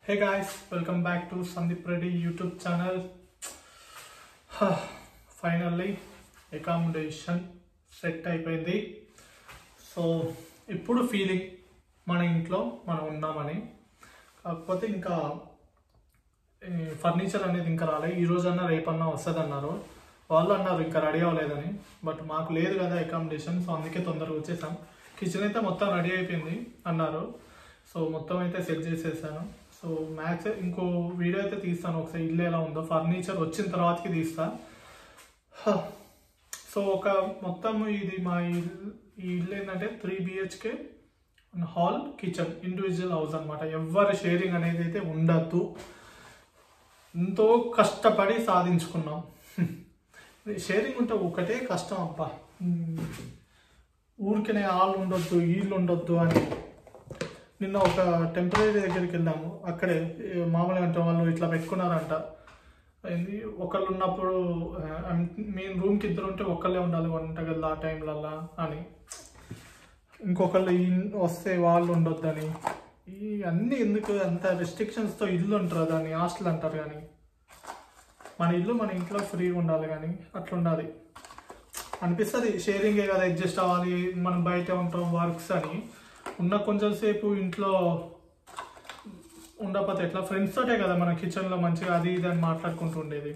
Hey guys welcome back to Sandeep Reddy YouTube channel finally accommodation set అయిపోయింది so ఇప్పుడు feeling మన ఇంట్లో మనం ఉన్నామని కాకపోతే ఇంకా ఫర్నిచర్ అనేది ఇంకా రాలేదు ఈ రోజన్నా రేపన్నా వస్తుంది అన్నారు వాళ్ళు అన్నారు ఇంకా రెడీ అవ్వలేదని బట్ మాకు లేదు కదా అకామిడేషన్ సో అందుకే తొందరగా వచ్చేసాం కిచెన్ అయితే మొత్తం రెడీ అయిపోయింది అన్నారు సో మొత్తం అయితే సెట్ చేసేసాను సో మ్యాక్స్ ఇంకో వీడియో అయితే తీస్తాను ఒకసారి ఇల్లు ఎలా ఉందో ఫర్నిచర్ వచ్చిన తర్వాతకి తీస్తా హ. సో ఒక మొత్తం ఇది మా ఇల్లు ఈ ఇల్లు ఏంటంటే three BHK hall kitchen individual house అనమాట ఎవరి షేరింగ్ అనేది అయితే ఉండద్దు ఎంతో కష్టపడి సాధించుకున్నాం షేరింగ్ ఉంటే ఒకటే కష్టం అబ్బా ఉమ్, ఊరికనే వాళ్ళు ఉండొద్దు వీళ్ళు ఉండొద్దు అని నిన్న ఒక టెంపరీ దగ్గరికి వెళ్ళాము అక్కడే ఏ, మామూలుగా అంటే వాళ్ళు ఇట్లా పెట్టుకున్నారంట ఏంది ఒకళ్ళు ఉన్నప్పుడు మెయిన్ రూమ్కి ఇద్దరు ఉంటే ఒకళ్ళే ఉండాలి వంటగది ఆ టైంలల్లా అని ఇంకొకళ్ళు ఈ- వస్తే వాళ్ళు ఉండొద్దని ఈ అన్ని ఎందుకు అంత రెస్ట్రిక్షన్స్తో ఇల్లు అంటారు దాన్ని హాస్టల్ అంటారు కానీ మన ఇల్లు మన ఇంట్లో ఫ్రీగా ఉండాలి కానీ అట్లా ఉండాలి అనిపిస్తుంది షేరింగే కదా అడ్జస్ట్ అవ్వాలి మనం బయట ఉంటాం వర్క్స్ అని ఉన్న కొంచెం సేపు ఇంట్లో ఉండకపోతే ఎట్లా ఫ్రెండ్స్ తోటే కదా మన కిచెన్లో మంచిగా అది ఇది అని మాట్లాడుకుంటూ ఉండేది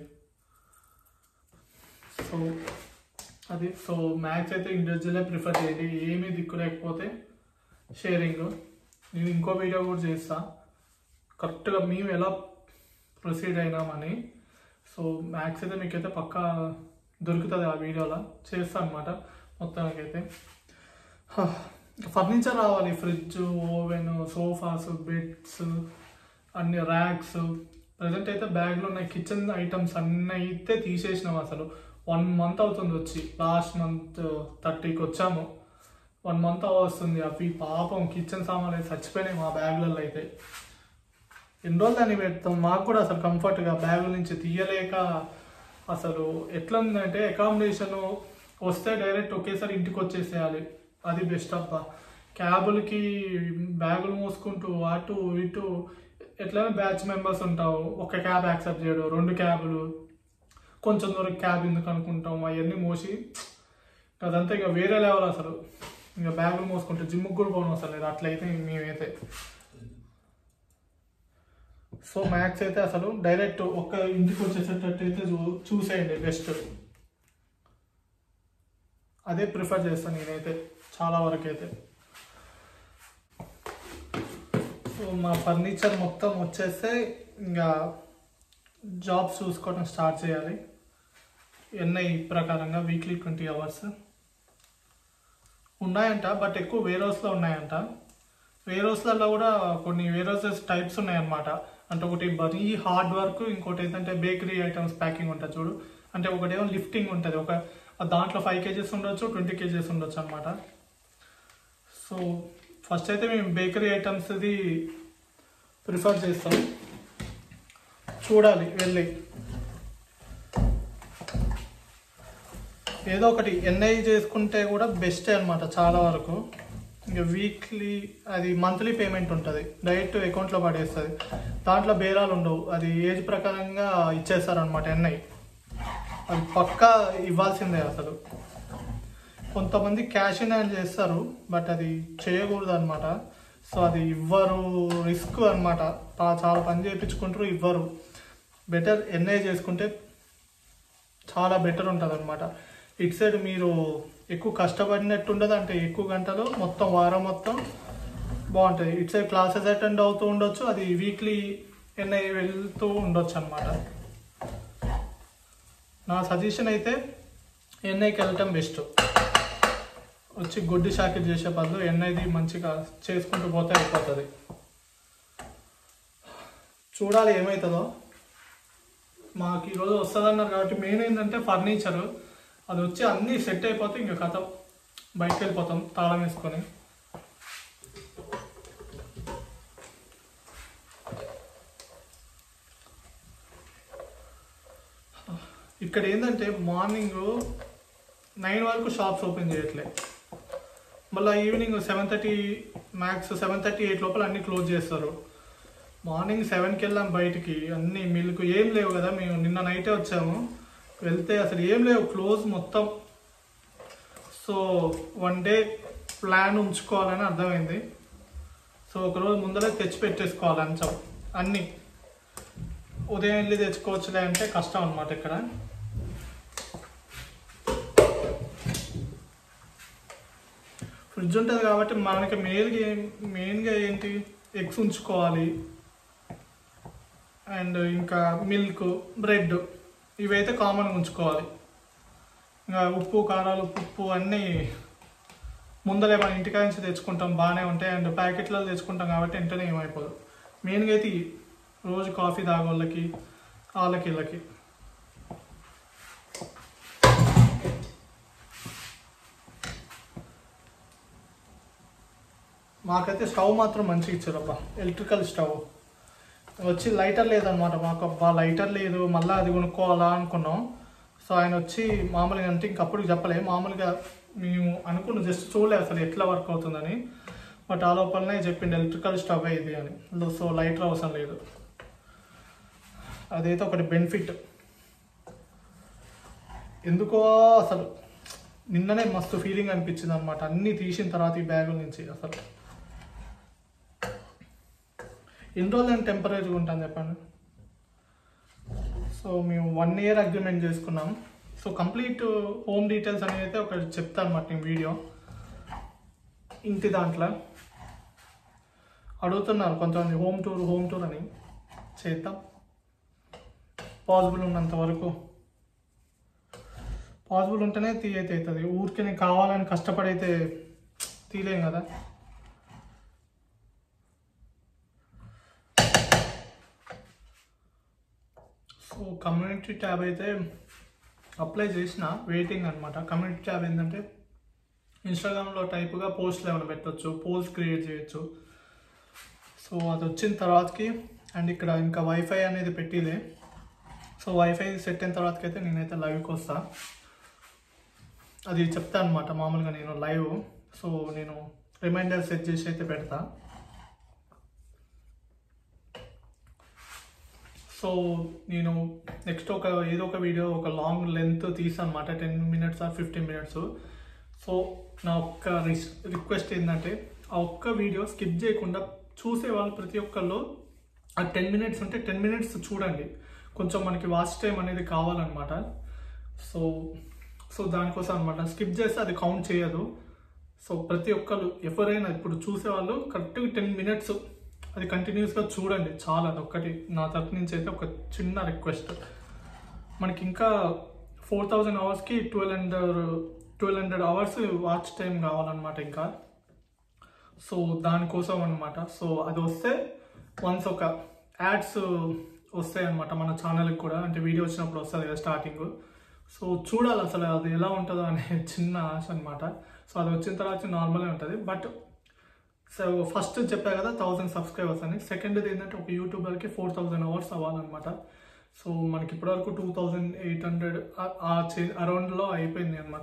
సో అది సో మ్యాథ్స్ అయితే ఇండివిజువలే ప్రిఫర్ చేయండి ఏమీ దిక్కు లేకపోతే షేరింగ్ నేను ఇంకో వీడియో కూడా చేస్తా కరెక్ట్గా మేము ఎలా ప్రొసీడ్ అయినామని సో మ్యాథ్స్ అయితే మీకైతే పక్కా దొరుకుతుంది ఆ వీడియోలో చేస్తా అనమాట మొత్తానికైతే ఫర్నిచర్ రావాలి ఫ్రిడ్జ్ ఓవెన్ సోఫాస్ బెడ్స్ అన్ని ర్యాక్స్ ప్రజెంట్ అయితే బ్యాగ్లో ఉన్నాయి కిచెన్ ఐటమ్స్ అన్నీ అయితే తీసేసినాం అసలు వన్ మంత్ అవుతుంది వచ్చి లాస్ట్ మంత్ థర్టీకి వచ్చాము వన్ మంత్ వస్తుంది అవి పాపం కిచెన్ సామాన్లు అయితే చచ్చిపోయినాయి మా బ్యాగ్లలో అయితే ఎన్ని రోజులు దాన్ని పెడతాం మాకు కూడా అసలు కంఫర్ట్గా బ్యాగుల నుంచి తీయలేక అసలు ఎట్లా ఉందంటే అకామిడేషన్ వస్తే డైరెక్ట్ ఒకేసారి ఇంటికి వచ్చేసేయాలి అది బెస్ట్ అబ్బా క్యాబులకి బ్యాగులు మోసుకుంటూ అటు ఇటు ఎట్లైనా బ్యాచ్ మెంబర్స్ ఉంటావు ఒక క్యాబ్ యాక్సెప్ట్ చేయడు రెండు క్యాబులు కొంచెం దూరం క్యాబ్ ఎందుకు అనుకుంటాం అవన్నీ మోసి అదంతా ఇక వేరే లెవెల్ అసలు ఇంకా బ్యాగులు మోసుకుంటే జిమ్కి కూడా పోను అసలు లేదు అట్లయితే మేమైతే సో మ్యాథ్స్ అయితే అసలు డైరెక్ట్ ఒక్క ఇంటికి వచ్చేసేటట్టు అయితే చూ చూసేయండి బెస్ట్ అదే ప్రిఫర్ చేస్తాను నేనైతే చాలా వరకు అయితే సో మా ఫర్నిచర్ మొత్తం వచ్చేస్తే ఇంకా జాబ్స్ చూసుకోవడం స్టార్ట్ చేయాలి ఎన్ఐ ప్రకారంగా వీక్లీ ట్వంటీ అవర్స్ ఉన్నాయంట బట్ ఎక్కువ వేర్ హౌస్లో ఉన్నాయంట వేర్ హౌస్లలో కూడా కొన్ని వేర్ హౌసెస్ టైప్స్ ఉన్నాయన్నమాట అంటే ఒకటి మరీ హార్డ్ వర్క్ ఇంకోటి ఏంటంటే బేకరీ ఐటమ్స్ ప్యాకింగ్ ఉంటుంది చూడు అంటే ఒకటేమో లిఫ్టింగ్ ఉంటుంది ఒక దాంట్లో ఫైవ్ కేజెస్ ఉండొచ్చు ట్వంటీ కేజెస్ ఉండొచ్చు అనమాట సో ఫస్ట్ అయితే మేము బేకరీ ఐటమ్స్ది ప్రిఫర్ చేస్తాం చూడాలి వెళ్ళి ఏదో ఒకటి ఎన్ఐ చేసుకుంటే కూడా బెస్టే అనమాట చాలా వరకు ఇంకా వీక్లీ అది మంత్లీ పేమెంట్ ఉంటుంది డైరెక్ట్ అకౌంట్లో పడేస్తుంది దాంట్లో బేరాలు ఉండవు అది ఏజ్ ప్రకారంగా ఇచ్చేస్తారనమాట ఎన్ఐ అది పక్కా ఇవ్వాల్సిందే అసలు కొంతమంది క్యాష్ ఇన్ హ్యాండ్ చేస్తారు బట్ అది చేయకూడదు అనమాట సో అది ఇవ్వరు రిస్క్ అనమాట చాలా పని చేయించుకుంటారు ఇవ్వరు బెటర్ ఎన్ఐ చేసుకుంటే చాలా బెటర్ ఉంటుంది అనమాట ఇటు సైడ్ మీరు ఎక్కువ కష్టపడినట్టు ఉండదు అంటే ఎక్కువ గంటలు మొత్తం వారం మొత్తం బాగుంటుంది ఇటు సైడ్ క్లాసెస్ అటెండ్ అవుతూ ఉండొచ్చు అది వీక్లీ ఎన్ఐ వెళ్తూ ఉండొచ్చు అనమాట నా సజెషన్ అయితే ఎన్ఐకి వెళ్ళటం బెస్ట్ వచ్చి గొడ్డి షాకిట్ చేసే బదులు ఎన్ఐది మంచిగా చేసుకుంటూ పోతే అయిపోతుంది చూడాలి ఏమవుతుందో మాకు ఈరోజు వస్తుందన్నారు కాబట్టి మెయిన్ ఏంటంటే ఫర్నిచర్ అది వచ్చి అన్నీ సెట్ అయిపోతే ఇంకా కథ బయటకు వెళ్ళిపోతాం తాళం వేసుకొని ఇక్కడ ఏంటంటే మార్నింగ్ నైన్ వరకు షాప్స్ ఓపెన్ చేయట్లే మళ్ళీ evening seven thirty max seven thirty eight లోపల అన్ని క్లోజ్ చేస్తారు మార్నింగ్ సెవెన్కి వెళ్ళాం బయటికి అన్ని మిల్క్ ఏం లేవు కదా మేము నిన్న నైటే వచ్చాము వెళ్తే అసలు ఏం లేవు క్లోజ్ మొత్తం సో వన్ డే ప్లాన్ ఉంచుకోవాలని అర్థమైంది సో ఒకరోజు ముందరే తెచ్చి పెట్టేసుకోవాలి అంచం అన్నీ ఉదయం వెళ్ళి తెచ్చుకోవచ్చులే అంటే కష్టం అనమాట ఇక్కడ ఫ్రిడ్జ్ ఉంటుంది కాబట్టి మనకి మెయిన్గా మెయిన్గా ఏంటి ఎగ్స్ ఉంచుకోవాలి అండ్ ఇంకా మిల్క్ బ్రెడ్ ఇవైతే కామన్గా ఉంచుకోవాలి ఇంకా ఉప్పు కారాలు ఉప్పు అన్నీ ముందరే మన ఇంటికాడ నుంచి తెచ్చుకుంటాం బాగానే ఉంటాయి అండ్ ప్యాకెట్లలో తెచ్చుకుంటాం కాబట్టి వెంటనే ఏమైపోదు మెయిన్గా అయితే ఇవి. రోజు కాఫీ తాగోళ్ళకి వాళ్ళకి వీళ్ళకి మాకైతే స్టవ్ మాత్రం మంచిగా ఇచ్చారబ్బా ఎలక్ట్రికల్ స్టవ్ వచ్చి లైటర్ లేదనమాట మాకు అబ్బా లైటర్ లేదు మళ్ళీ అది కొనుక్కోవాలా అనుకున్నాం సో ఆయన వచ్చి మామూలుగా అంటే ఇంకప్పుడు చెప్పలే మామూలుగా మేము అనుకున్న జస్ట్ చూడలేదు అసలు ఎట్లా వర్క్ అవుతుందని బట్ ఆ లోపలనే చెప్పిండు ఎలక్ట్రికల్ స్టవ్ ఇది అని సో లైటర్ అవసరం లేదు అదైతే ఒకటి బెనిఫిట్ ఎందుకో అసలు నిన్ననే మస్తు ఫీలింగ్ అనిపించింది అనమాట అన్నీ తీసిన తర్వాత ఈ బ్యాగుల నుంచి అసలు ఎన్ని రోజులు నేను టెంపరీగా ఉంటాను చెప్పండి సో మేము వన్ ఇయర్ అగ్రిమెంట్ చేసుకున్నాం సో కంప్లీట్ హోమ్ డీటెయిల్స్ అనేది అయితే ఒకటి చెప్తాను అనమాట నేను వీడియో ఇంటి దాంట్లో అడుగుతున్నారు కొంతమంది హోమ్ టూర్ హోమ్ టూర్ అని చేద్దాం పాసిబుల్ ఉన్నంత వరకు పాసిబుల్ ఉంటేనే తీయైతే అవుతుంది ఊరికి నేను కావాలని కష్టపడైతే తీయలేం కదా సో కమ్యూనిటీ ట్యాబ్ అయితే అప్లై చేసిన వెయిటింగ్ అనమాట కమ్యూనిటీ ట్యాబ్ ఏంటంటే ఇన్స్టాగ్రామ్లో టైప్గా పోస్ట్లు ఏమైనా పెట్టచ్చు పోల్స్ క్రియేట్ చేయొచ్చు సో అది వచ్చిన తర్వాతకి అండ్ ఇక్కడ ఇంకా వైఫై అనేది పెట్టిలే సో వైఫై సెట్ అయిన తర్వాతకి అయితే నేనైతే లైవ్కి వస్తా అది చెప్తా అనమాట మామూలుగా నేను లైవ్ సో నేను రిమైండర్ సెట్ చేసి అయితే పెడతా సో నేను నెక్స్ట్ ఒక ఏదో ఒక వీడియో ఒక లాంగ్ లెంత్ తీసాను అనమాట ten minutes or fifteen minutes so నా ఒక్క రిక్వెస్ట్ ఏంటంటే ఆ ఒక్క వీడియో స్కిప్ చేయకుండా చూసే వాళ్ళు ప్రతి ఒక్కళ్ళు ఆ టెన్ మినిట్స్ ఉంటే టెన్ మినిట్స్ చూడండి కొంచెం మనకి వాచ్ టైం అనేది కావాలన్నమాట సో సో దానికోసం అనమాట స్కిప్ చేస్తే అది కౌంట్ చేయదు సో ప్రతి ఒక్కరు ఎవరైనా ఇప్పుడు చూసేవాళ్ళు కరెక్ట్గా టెన్ మినిట్స్ అది కంటిన్యూస్గా చూడండి చాలా అదొక్కటి నా తరపు నుంచి అయితే ఒక చిన్న రిక్వెస్ట్ మనకి ఇంకా ఫోర్ థౌజండ్ అవర్స్కి twelve hundred twelve hundred hours watch time కావాలన్నమాట ఇంకా సో దానికోసం అనమాట సో అది వస్తే వన్స్ ఒక యాడ్స్ వస్తాయి అనమాట మన ఛానల్కి కూడా అంటే వీడియో వచ్చినప్పుడు వస్తుంది కదా స్టార్టింగ్ సో చూడాలి అసలు అది ఎలా ఉంటుందో అనే చిన్న ఆశ అనమాట సో అది వచ్చిన తర్వాత నార్మలే ఉంటుంది బట్ సో ఫస్ట్ చెప్పా కదా థౌసండ్ సబ్స్క్రైబర్స్ అని సెకండ్ది ఏంటంటే ఒక యూట్యూబర్కి ఫోర్ థౌసండ్ అవర్స్ అవ్వాలన్నమాట సో మనకి ఇప్పటివరకు టూ థౌజండ్ ఎయిట్ హండ్రెడ్ ఆ అరౌండ్లో అయిపోయింది అనమాట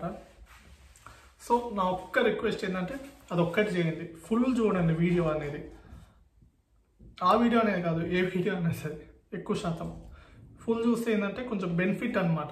సో నా ఒక్క రిక్వెస్ట్ ఏంటంటే అది ఒక్కటి చేయండి ఫుల్ చూడండి వీడియో అనేది ఆ వీడియో అనేది కాదు ఏ వీడియో అనేది సరే ఎక్కువ శాతం ఫుల్ చూస్తే ఏంటంటే కొంచెం బెనిఫిట్ అనమాట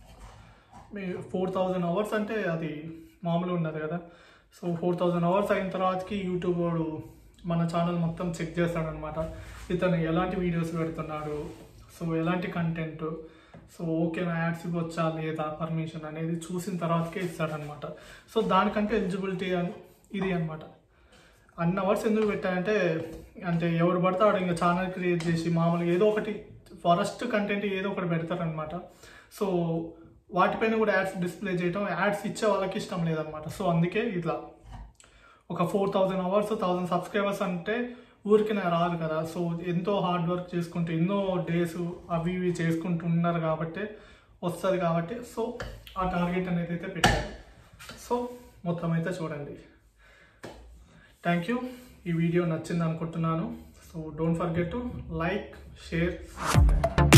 మీ ఫోర్ థౌజండ్ అవర్స్ అంటే అది మామూలుగా ఉండదు కదా సో ఫోర్ థౌజండ్ అవర్స్ అయిన తర్వాతకి యూట్యూబ్ వాడు మన ఛానల్ మొత్తం చెక్ చేస్తాడనమాట ఇతను ఎలాంటి వీడియోస్ పెడుతున్నాడు సో ఎలాంటి కంటెంట్ సో ఓకే నా యాడ్స్ వచ్చా లేదా పర్మిషన్ అనేది చూసిన తర్వాతకే ఇస్తాడనమాట సో దానికంటే ఎలిజిబిలిటీ అని ఇది అనమాట అన్ని అవర్స్ ఎందుకు పెట్టారంటే అంటే ఎవరు పడతాడు ఇంకా ఛానల్ క్రియేట్ చేసి మామూలుగా ఏదో ఒకటి ఫారెస్ట్ కంటెంట్ ఏదో ఒకటి పెడతారనమాట సో వాటిపైన కూడా యాడ్స్ డిస్ప్లే చేయడం యాడ్స్ ఇచ్చే వాళ్ళకి ఇష్టం లేదనమాట సో అందుకే ఇట్లా ఒక four thousand hours thousand subscribers అంటే ఊరికి నా రాదు కదా సో ఎంతో హార్డ్ వర్క్ చేసుకుంటూ ఎన్నో డేస్ అవి ఇవి చేసుకుంటూ ఉన్నారు కాబట్టి వస్తుంది కాబట్టి సో ఆ టార్గెట్ అనేది అయితే పెట్టారు సో మొత్తం అయితే చూడండి థ్యాంక్ యూ ఈ వీడియో నచ్చింది అనుకుంటున్నాను so don't forget to like share